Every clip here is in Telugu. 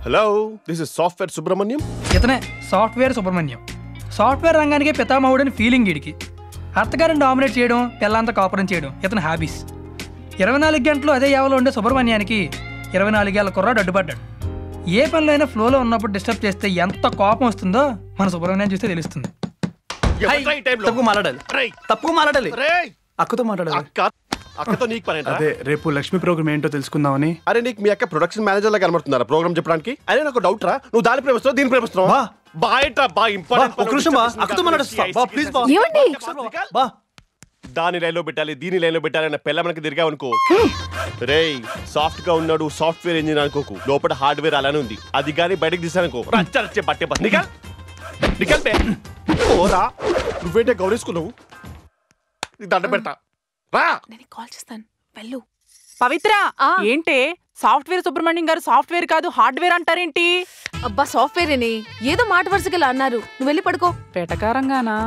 Hello this is software Subrahmanyam ఇతనే సాఫ్ట్వేర్ సుబ్రహ్మణ్యం సాఫ్ట్వేర్ రంగానికి పితామహుడని ఫీలింగ్ వీడికి అత్తగారిని డామినేట్ చేయడం పిల్లంతా కాపురం చేయడం ఇతని హాబీస్ ఇరవై నాలుగు గంటలు అదే యావలో ఉండే సుబ్రహ్మణ్యానికి ఇరవై నాలుగేళ్ల కుర్రాడు అడ్డుపడ్డాడు ఏ పనిలో అయినా ఫ్లోలో ఉన్నప్పుడు డిస్టర్బ్ చేస్తే ఎంత కోపం వస్తుందో మన సుబ్రహ్మణ్యం చూస్తే తెలుస్తుంది ఎవడ్రా ఈ టైంలో? తప్పుగా మాట్లాడాలి రేయ్, తప్పుగా మాట్లాడాలి రేయ్, అక్కతో మాట్లాడాలి అక్క అక్కతో నీకు పని అదే రేపు లక్ష్మి ప్రోగ్రామ్ ఏంటో తెలుసుకుందామని అరే నీకు మీ అక్క ప్రొడక్షన్ మేనేజర్ లా కనబడుతున్నారా ప్రోగ్రామ్ చెప్పడానికి అరే నాకు డౌట్ రా నువ్వు దాని ప్రేమిస్తున్నావు దీని ప్రేమిస్తున్నావు బా. బాయట్రా బా ఇంపార్టెంట్ బా, ఒక్క నిమిషం బా, అక్కతో మాట్లాడిస్తా. బా, ప్లీజ్ బా. ఏమండి బా దాని లైన్ లో పెట్టాలి దీని లైన్ లో పెట్టాలి అన్న పిల్ల మనకి తిరిగా అనుకో రేయ్ సాఫ్ట్ గా ఉన్నాడు సాఫ్ట్వేర్ ఇంజిన్ అనుకోకు లోపల హార్డ్వేర్ అలానే ఉంది అది కానీ బయటకు తీసానుకో రచ్చ రచ్చే బట్టే బస్ నికల్ నికల్ బే ఓరా నువ్వేంటే గౌరేసుకున్నావు నీకు దండ పెడతా రా నేను కాల్ చేస్తాను వెళ్ళు పవిత్ర ఆ. ఏంటే సాఫ్ట్వేర్ సుబ్రహ్మణ్యం గారు సాఫ్ట్వేర్ కాదు హార్డ్వేర్ అంటారేంటి అబ్బా సాఫ్ట్వేరేనే ఏదో మాట వరుసకి ఇలా అన్నారు నువ్వు వెళ్ళి పడుకో పెటకారంగానా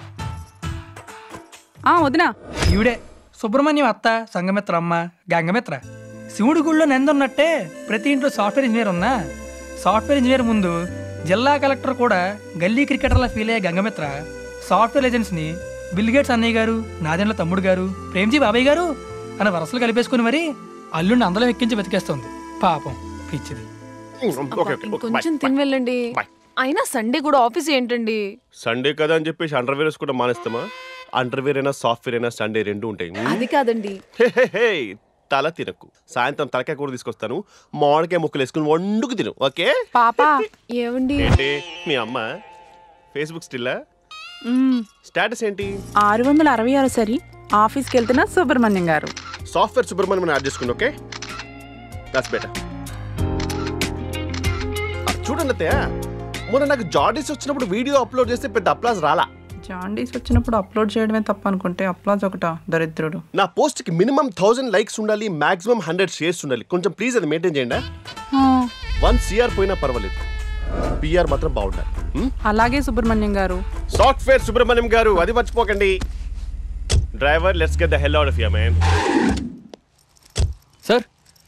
ఆ వదినా ఈవిడే సుబ్రహ్మణ్యం అత్త సంగమిత్ర అమ్మ గంగమిత్ర శివుడి గుళ్ళో నెందున్నట్టే ప్రతి ఇంట్లో సాఫ్ట్వేర్ ఇంజనీర్ ఉన్నా సాఫ్ట్వేర్ ఇంజనీర్ ముందు జిల్లా కలెక్టర్ కూడా గల్లీ క్రికెటర్లా ఫీల్ అయ్యే గంగమిత్ర సాఫ్ట్వేర్ ఏజెన్సీని బిల్గేట్స్ అన్నయ్య గారు నాదెండ్ల తమ్ముడు గారు ప్రేమ్జీ బాబాయ్ గారు అని వరసలు కలిపేసుకుని మరి అల్లుడిని అందరం ఎక్కించి బతికేస్తోంది పాపం పిచ్చిది ఓకే ఓకే ఓకే ఇంకొంచెం తిని వెళ్ళండి Bye. అయినా సండే కూడా ఆఫీస్ ఏంటండి సండే కదా అని చెప్పేసి అండర్వేర్ వేసుకోవడం మానేస్తామా అండర్వేర్ అయినా సాఫ్ట్వేర్ అయినా సండే రెండు ఉంటాయి అది కాదండి హే, హే, హే, తల తినకు సాయంత్రం తలకాయ కూర తీసుకొస్తాను మామిడికాయ ముక్కలు వేసుకుని వండుకు తిను ఓకే పాపా ఏమండి ఏంటి మీ అమ్మ ఫేస్బుక్ స్టిల్లా స్టేటస్ ఏంటి ఆరు వందల అరవై ఆరు సరి ఆఫీస్కి వెళ్తున్న సుబ్రహ్మణ్యం గారు సాఫ్ట్వేర్ సుబ్రహ్మణ్యం యాడ్ చేసుకుని ఓకే దాట్స్ బెటర్ చూడండి అత్తయ్య మొన్న నాకు జాడీస్ వచ్చినప్పుడు వీడియో అప్లోడ్ చేస్తే పెద్ద అప్లాజ్ రాలా జాండీస్ వచ్చినప్పుడు అప్లోడ్ చేయడమే తప్ప అనుకుంటే అప్లాజ్ ఒకటా దరిద్రుడు నా పోస్ట్ కి మినిమం థౌసండ్ లైక్స్ ఉండాలి మాక్సిమం హండ్రెడ్ షేర్స్ ఉండాలి కొంచెం ప్లీజ్ అది మెయింటైన్ చేయండి వన్ సిఆర్ పోయినా పర్వాలేదు పిఆర్ మాత్రం బాగుండాలి హ్మ్? అలాగే సుబ్రహ్మణ్యం గారు సాఫ్ట్వేర్ సుబ్రహ్మణ్యం గారు అది మర్చిపోకండి driver let's get the hell out of ya man sir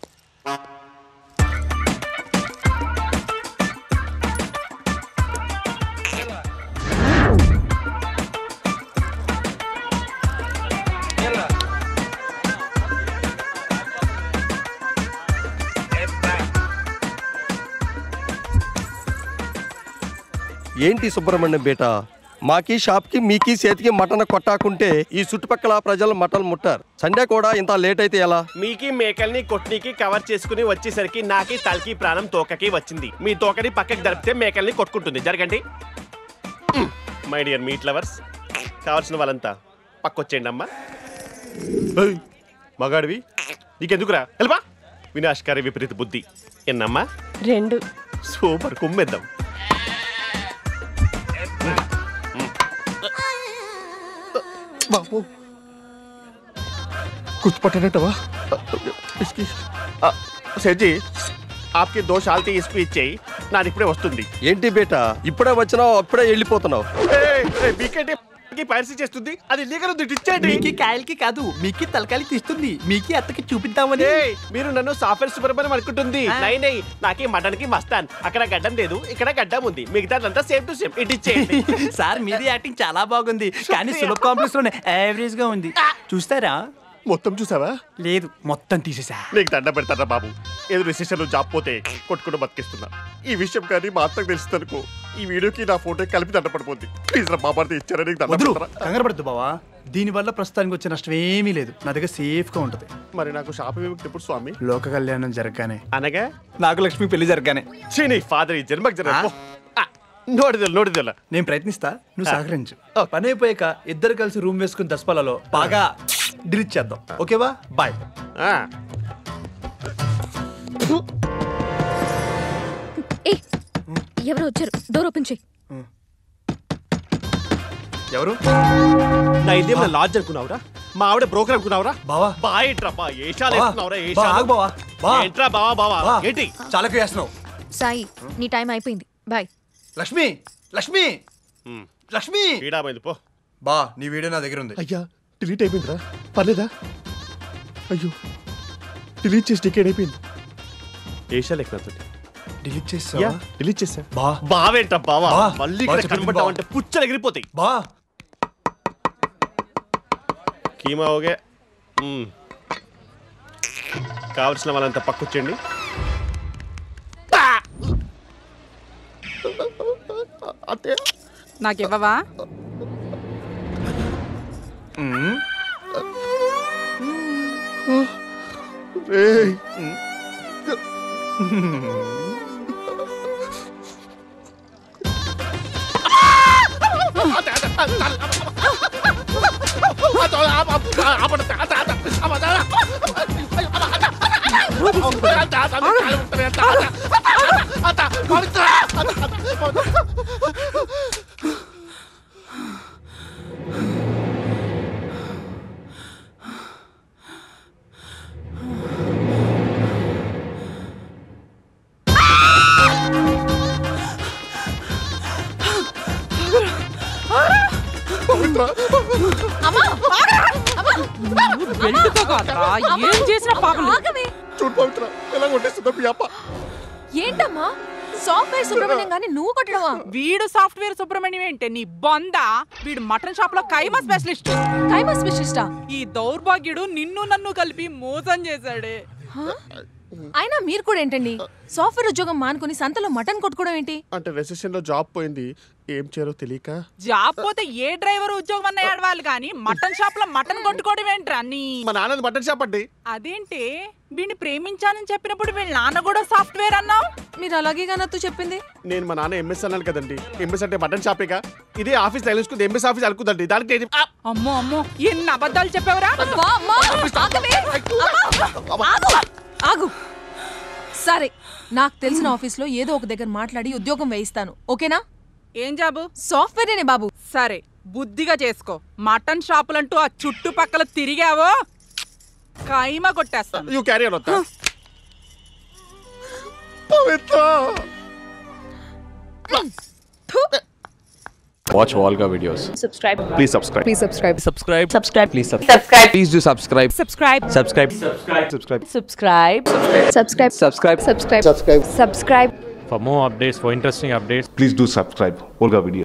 ఏంటి సుబ్రహ్మణ్యం బేట మాకి షాప్కి మీకి చేతికి మటన్ కొట్టాకుంటే ఈ చుట్టుపక్కల ప్రజలు మటన్ ముట్టారు సండే కూడా ఇంత లేట్ అయితే ఎలా మీకి మేకల్ని కొట్నికి కవర్ చేసుకుని వచ్చేసరికి నాకి తలకి ప్రాణం తోకకి వచ్చింది మీ తోకని పక్కకి జరిపితే మేకల్ని కొట్టుకుంటుంది జరగండి మై డియర్ మీట్ లవర్స్ కావాల్సిన వాళ్ళంతా పక్కొచ్చేయండి అమ్మా ఏయ్, మగాడివి నీకెందుకురా వెళ్ళబా వినాశకారి విపరీత బుద్ధి ఎన్నమ్మా రెండు సూపర్ కుమ్మేద్దాం బాబు कुछ पटनेटवा इसकी సెడ్జి ఆప్కి దో శాల్తీ ఇస్పి ఇచ్చేయి నాది ఇప్పుడే వస్తుంది ఏంటి బేట ఇప్పుడే వచ్చినావు అప్పుడే వెళ్ళిపోతున్నావు మీకేంటి పైరసీ చేస్తుంది అది లీగల్ ఉంది ఇచ్చేయండి మీకి కాయలకి కాదు మీకి తలకాయలకి తీస్తుంది మీకి అత్తకి చూపిద్దామని ఏయ్, మీరు నన్ను సాఫ్ట్వేర్ సుబ్రహ్మణ్యం అనుకుంటుంది నై నై నాకే మటన్ కి మస్తాన్ అక్కడ గడ్డం లేదు ఇక్కడ గడ్డం ఉంది మిగతాదంతా సేమ్ టు సేమ్ ఇటు ఇచ్చేయండి సార్ మీది యాక్టింగ్ చాలా బాగుంది కానీ సులభ కాంప్లెక్స్ లోనే యావరేజ్ గా ఉంది చూస్తారా మొత్తం చూసావా లేదు మొత్తం తీసేసా నీకు దండ పెడతారా బాబు ఏదో రిసెషన్ జాబ్ పోతే కొట్టుకుంటూ బతికిస్తున్నా ఈ విషయం కానీ మా అత్తకు తెలుస్తుందనుకో ఈ వీడియోకి నా ఫోటో కలిపి దండ పడిపోద్ది ప్లీజ్ రా బాబార్ది ఇచ్చారా నీకు దండ వదులు పెడతారా కంగారు పడద్దు బావా దీనివల్ల ప్రస్తుతానికి వచ్చే నష్టం ఏమీ లేదు నా దగ్గర సేఫ్ గా ఉంటది మరి నాకు షాప్ విముక్తి ఎప్పుడు స్వామి లోక కళ్యాణం జరగగానే అనగా నాకు లక్ష్మి పెళ్లి జరగగానే చీ నీ ఫాదర్ ఈ జన్మకు జరగ నోడిదెల నోడిదెల నేను ప్రయత్నిస్తా నువ్వు సహకరించు పని అయిపోయాక ఇద్దరు కలిసి రూమ్ వేసుకుని దసపాలలో బాగా డిలీట్ చేద్దాం ఓకేవా బాయ్ ఏ ఎవరో వచ్చారు డోర్ ఓపెన్ చేయి ఎవరు నా ఇదేమన్నా లాడ్జ్ అనుకున్నావురా మా ఆవిడ బ్రోకర్ అనుకున్నావురా బావా బాయేట్రా బా ఏషాలు బావా, వేస్తున్నావురా బా, ఏషాలు ఆగు బావా, బా. ఏంట్రా బావా బావా బా. ఏంటి చాలా వేస్తున్నావు సాయి నీ టైం అయిపోయింది బాయ్ లక్ష్మి లక్ష్మి హ్మ్. లక్ష్మి పీడామైంది పో బా నీ వీడియో నా దగ్గర ఉంది అయ్యా డిలీట్ అయిపోయిందిరా పర్లేదా అయ్యో డిలీట్ చేసి టికెట్ అయిపోయింది ఏషాలు ఎక్కడ డిలీట్ యా చేసా డిలీట్ చేసా బా బావేంట బావా బా. మళ్ళీ బా ఇక్కడ చెప్పింది కనబడ్డావంటే పుచ్చలు ఎగిరిపోతాయి బా కీమా ఓగే మ్మ్. కావలసిన వాళ్ళంతా పక్కొచ్చండి అంతే నాకు ఇవ్వవా బెల్ట్తో కాదురా ఏం చేసిన పాపం ఆగవే చూడు పవిత్ర ఎలా కొట్టేస్తుందో మీ అప్ప ఏంటమ్మా సాఫ్ట్వేర్ సుబ్రహ్మణ్యం గాని నువ్వు కొట్టడమా వీడు సాఫ్ట్వేర్ సుబ్రహ్మణ్యం ఏంటే నీ బొంద వీడు మటన్ షాప్ లో కైమా స్పెషలిస్ట్ కైమా స్పెషలిస్టా ఈ దౌర్భాగ్యుడు నిన్ను నన్ను కలిపి మోసం చేశాడే అయినా మీరు కూడా ఏంటండి సాఫ్ట్వేర్ ఉద్యోగం మానుకుని సంతలో మటన్ కొట్టుకోవడం ఏంటి అంటే రెసెషన్ లో జాబ్ పోయింది ఏం చేయాలో తెలియక జాబ్ పోతే ఏ డ్రైవర్ ఉద్యోగం అన్న ఏడవాలి కానీ మటన్ షాప్ లో మటన్ కొట్టుకోవడం ఏంట్రా నీ మా నాన్నది మటన్ షాప్ అండి అదేంటి వీడిని ప్రేమించానని చెప్పినప్పుడు వీళ్ళ నాన్న కూడా సాఫ్ట్వేర్ అన్నావు మీరు అలాగే నాతో చెప్పింది నేను మా నాన్న ఎంఎస్ అన్నాను కదండి ఎంఎస్ అంటే మటన్ షాపేగా ఇదే ఆఫీస్ తగిలించుకుంది ఎంఎస్ ఆఫీస్ అనుకుందండి దానికి నేను- ఆ! అమ్మో అమ్మో ఎన్ని అబద్ధాలు చెప్పావురా అబ్బా, అమ్మా, ఆగవే. అమ్మా, ఆగు. ఆగు సరే నాకు తెలిసిన ఆఫీస్లో ఏదో ఒక దగ్గర మాట్లాడి ఉద్యోగం వేయిస్తాను ఓకేనా ఏం జాబు సాఫ్ట్వేరేనే బాబు సరే బుద్ధిగా చేసుకో మటన్ షాపులంటూ ఆ చుట్టుపక్కల తిరిగావో కైమా కొట్టేస్తాను యూ క్యారీ ఆన్ వస్తా Pavitra Watch Volga videos. subscribe please subscribe please subscribe Subscribe. subscribe Please sub- subscribe Please do subscribe. subscribe Subscribe. subscribe Subscribe. subscribe Subscribe. subscribe subscribe For more updates, for interesting updates, Please do subscribe Olga Video.